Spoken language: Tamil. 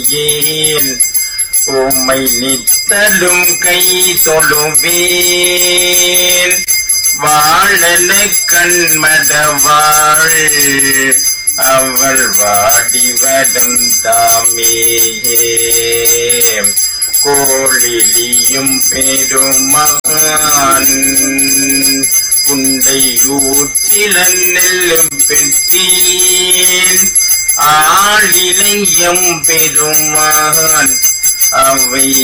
ஏன் உம்மை நித்தலும் கை தொழுவேன் வாழன கண்மடவாள் அவள் வாடிவடம் தாமே கோழிலியும் பெருமான் புண்டையூற்றிலன் நெல்லும் பெற்றேன் ஆளிலையம் பெருமான் அவை